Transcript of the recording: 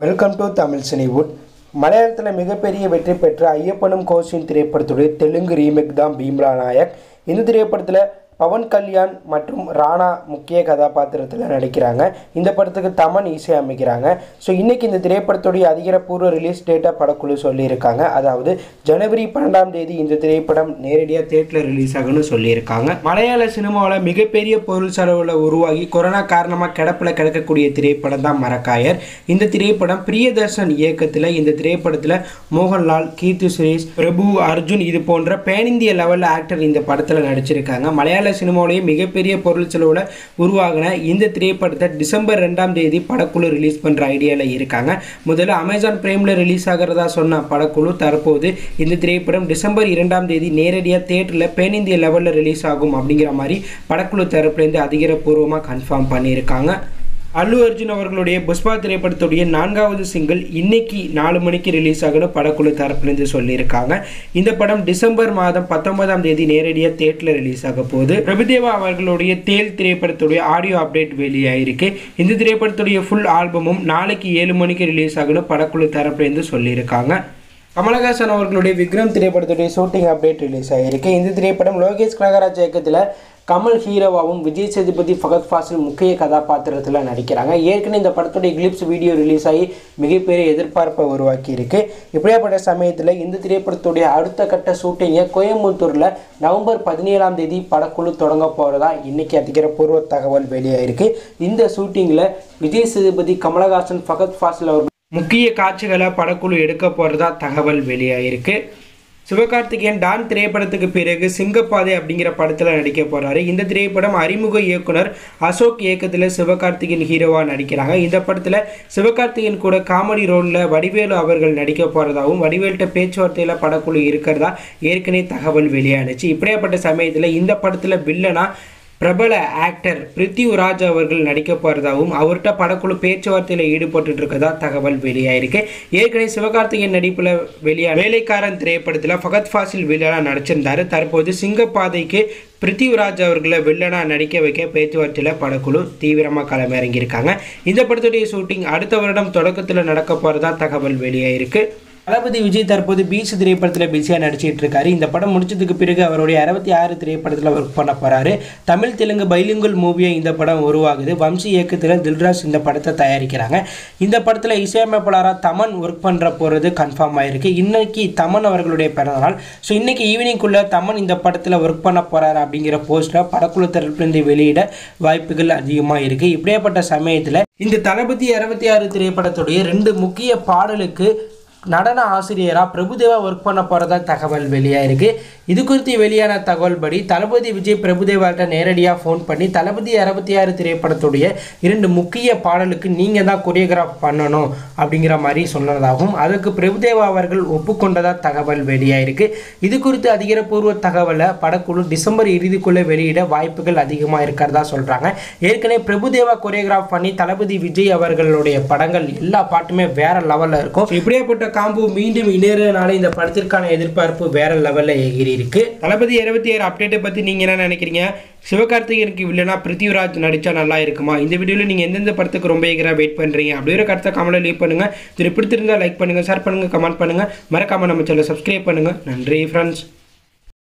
welcome to Tamil Cinewood மலையாளத்தில் மிகப்பெரிய வெற்றி பெற்ற ஐயப்பனும் கோஷின் திரைப்படத்துடைய தெலுங்கு ரீமேக் தான் பீம்லா நாயக் இந்த திரைப்படத்தில் பவன் கல்யாண் மற்றும் ராணா முக்கிய கதாபாத்திரத்தில் நடிக்கிறாங்க இந்த படத்துக்கு தமன் இசை அமைக்கிறாங்க ஸோ இன்னைக்கு இந்த திரைப்படத்துடைய அதிகாரப்பூர்வ ரிலீஸ் டேட்டா படக்குழு சொல்லியிருக்காங்க அதாவது ஜனவரி பன்னெண்டாம் தேதி இந்த திரைப்படம் நேரடியாக தேட்டரில் ரிலீஸ் ஆகும்னு சொல்லியிருக்காங்க மலையாள சினிமாவில் மிகப்பெரிய பொருள் செலவில் உருவாகி கொரோனா காரணமாக கிடப்பில் கிடக்கக்கூடிய திரைப்படம் தான் மரக்காயர் இந்த திரைப்படம் பிரியதர்ஷன் இயக்கத்தில் இந்த திரைப்படத்தில் மோகன்லால் கீர்த்தி சுரேஷ் பிரபு அர்ஜுன் இது போன்ற பேன் இந்திய லெவலில் ஆக்டர் இந்த படத்தில் நடிச்சிருக்காங்க மலையாள சினிமாவிலேயே மிகப்பெரிய பொருள் செலவில் உருவாகின இந்த திரைப்படத்தை டிசம்பர் ரெண்டாம் தேதி படக்குழு ரிலீஸ் பண்ணுற ஐடியாவில் இருக்காங்க முதல்ல அமேசான் பிரைமில் ரிலீஸ் ஆகிறதா சொன்ன படக்குழு தற்போது இந்த திரைப்படம் டிசம்பர் இரண்டாம் தேதி நேரடியாக தேட்டரில் பேன் இந்திய லெவலில் ரிலீஸ் ஆகும் அப்படிங்கிற மாதிரி படக்குழு தரப்புலேருந்து அதிகாரப்பூர்வமாக கன்ஃபார்ம் பண்ணியிருக்காங்க அல்லு அர்ஜுன் அவர்களுடைய புஷ்பா திரைப்படத்துடைய நான்காவது சிங்கிள் இன்னைக்கு நாலு மணிக்கு ரிலீஸ் ஆகணும் படக்குழு தரப்புலேருந்து சொல்லியிருக்காங்க இந்த படம் டிசம்பர் மாதம் பத்தொன்பதாம் தேதி நேரடியாக தேட்டரில் ரிலீஸ் ஆக போகுது பிரபுதேவா அவர்களுடைய தேல் திரைப்படத்துடைய ஆடியோ அப்டேட் வெளியாயிருக்கு இந்த திரைப்படத்துடைய ஃபுல் ஆல்பமும் நாளைக்கு ஏழு மணிக்கு ரிலீஸ் ஆகணும் படக்குழு தரப்புலேருந்து சொல்லியிருக்காங்க கமலஹாசன் அவர்களுடைய விக்ரம் திரைப்படத்துடைய ஷூட்டிங் அப்டேட் ரிலீஸ் ஆகிருக்கு இந்த திரைப்படம் லோகேஷ் கனகராஜ் இயக்கத்தில் கமல் ஹீரோவாகவும் விஜய் சேதுபதி ஃபகத் ஃபாசில் முக்கிய கதாபாத்திரத்தில் நடிக்கிறாங்க ஏற்கனவே இந்த படத்துடைய கிளிப்ஸ் வீடியோ ரிலீஸ் ஆகி மிகப்பெரிய எதிர்பார்ப்பை உருவாக்கி இருக்கு இப்படியாப்பட்ட சமயத்தில் இந்த திரைப்படத்துடைய அடுத்த கட்ட ஷூட்டிங்கை கோயம்புத்தூரில் நவம்பர் பதினேழாம் தேதி படக்குழு தொடங்க போகிறதா இன்னைக்கு அதிகாரப்பூர்வ தகவல் வெளியாயிருக்கு இந்த ஷூட்டிங்கில் விஜய் சேதுபதி கமலஹாசன் ஃபகத் ஃபாசில் அவர்கள் முக்கிய காட்சிகளை படக்குழு எடுக்க போகிறதா தகவல் வெளியாயிருக்கு சிவகார்த்திகேயன் டான் திரைப்படத்துக்கு பிறகு சிங்கப்பாதை அப்படிங்கிற படத்தில் நடிக்க போகிறாரு இந்த திரைப்படம் அறிமுக இயக்குனர் அசோக் இயக்கத்தில் சிவகார்த்திகேயன் ஹீரோவாக நடிக்கிறாங்க இந்த படத்தில் சிவகார்த்திகேயன் கூட காமெடி ரோலில் வடிவேலு அவர்கள் நடிக்க போகிறதாகவும் வடிவேல்கிட்ட பேச்சுவார்த்தையில் படக்குழு இருக்கிறதா ஏற்கனவே தகவல் வெளியானுச்சு இப்படியாப்பட்ட சமயத்தில் இந்த படத்தில் வில்லனா பிரபல ஆக்டர் பிருத்திவிராஜ் அவர்கள் நடிக்க போகிறதாகவும் அவர்கிட்ட படக்குழு பேச்சுவார்த்தையில் ஈடுபட்டு இருக்கதா தகவல் வெளியாயிருக்கு ஏற்கனவே சிவகார்த்திகேயன் நடிப்பில் வெளியான வேலைக்காரன் திரைப்படத்தில் ஃபகத் ஃபாசில் வில்லனா நடிச்சிருந்தாரு தற்போது சிங்கப்பாதைக்கு பிருத்திவிராஜ் அவர்களை வில்லனா நடிக்க வைக்க பேச்சுவார்த்தையில் படக்குழு தீவிரமாக களமிறங்கியிருக்காங்க இந்த படத்துடைய ஷூட்டிங் அடுத்த வருடம் தொடக்கத்தில் நடக்க போகிறதா தகவல் வெளியாயிருக்கு தளபதி விஜய் தற்போது பீச் திரைப்படத்தில் பிஸியாக நடிச்சிட்டு இருக்காரு இந்த படம் முடிச்சதுக்கு பிறகு அவருடைய அறுபத்தி ஆறு திரைப்படத்தில் ஒர்க் பண்ண போறாரு தமிழ் தெலுங்கு பைலிங்குல் மூவியாக இந்த படம் உருவாகுது வம்சி இயக்கத்தில் தில்ராஜ் இந்த படத்தை தயாரிக்கிறாங்க இந்த படத்தில் இசையமைப்பாளராக தமன் ஒர்க் பண்ணுற போகிறது கன்ஃபார்ம் ஆயிருக்கு இன்னைக்கு தமன் அவர்களுடைய பிறந்தநாள் ஸோ இன்னைக்கு ஈவினிங்குள்ளே தமன் இந்த படத்தில் ஒர்க் பண்ண போறாரு அப்படிங்கிற போஸ்டரை படக்குழு தரப்பிலிருந்து வெளியிட வாய்ப்புகள் அதிகமாக இருக்கு இப்படியாப்பட்ட சமயத்தில் இந்த தளபதி அறுபத்தி ஆறு திரைப்படத்துடைய ரெண்டு முக்கிய பாடலுக்கு நடன ஆசிரியராக பிரபுதேவா ஒர்க் பண்ண போகிறதா தகவல் வெளியாயிருக்கு இது குறித்து வெளியான தகவல் படி தளபதி விஜய் பிரபுதேவாட்ட நேரடியாக ஃபோன் பண்ணி தளபதி அறுபத்தி ஆறு திரைப்படத்துடைய இரண்டு முக்கிய பாடலுக்கு நீங்கள் தான் கொரியோகிராஃப் பண்ணணும் அப்படிங்கிற மாதிரி சொன்னதாகவும் அதற்கு பிரபுதேவா அவர்கள் ஒப்புக்கொண்டதா தகவல் வெளியாயிருக்கு இது குறித்து அதிகாரப்பூர்வ தகவலை படக்குழு டிசம்பர் இறுதிக்குள்ளே வெளியிட வாய்ப்புகள் அதிகமாக இருக்கிறதா சொல்கிறாங்க ஏற்கனவே பிரபுதேவா கொரியோகிராஃப் பண்ணி தளபதி விஜய் அவர்களுடைய படங்கள் எல்லா பாட்டுமே வேற லெவலில் இருக்கும் இப்படியாப்பட்ட காம்போ மீண்டும் இணையறதுனால இந்த படத்திற்கான எதிர்பார்ப்பு வேற லெவலில் எகிரி இருக்கு தளபதி இருபத்தி ஏழு அப்டேட்டை பற்றி நீங்கள் என்ன நினைக்கிறீங்க சிவகார்த்திகேயனுக்கு வில்லனா பிருத்திவிராஜ் நடிச்சா நல்லா இருக்குமா இந்த வீடியோவில் நீங்கள் எந்தெந்த படத்துக்கு ரொம்ப எகராக வெயிட் பண்ணுறீங்க அப்படி ஒரு கருத்தை கமெண்ட்ல லீவ் பண்ணுங்கள் இது பிடித்திருந்தா லைக் பண்ணுங்கள் ஷேர் பண்ணுங்கள் கமெண்ட் பண்ணுங்கள் மறக்காமல் நம்ம சேனலை சப்ஸ்கிரைப் பண்ணுங்கள் நன்றி ஃப்ரெண்ட்ஸ்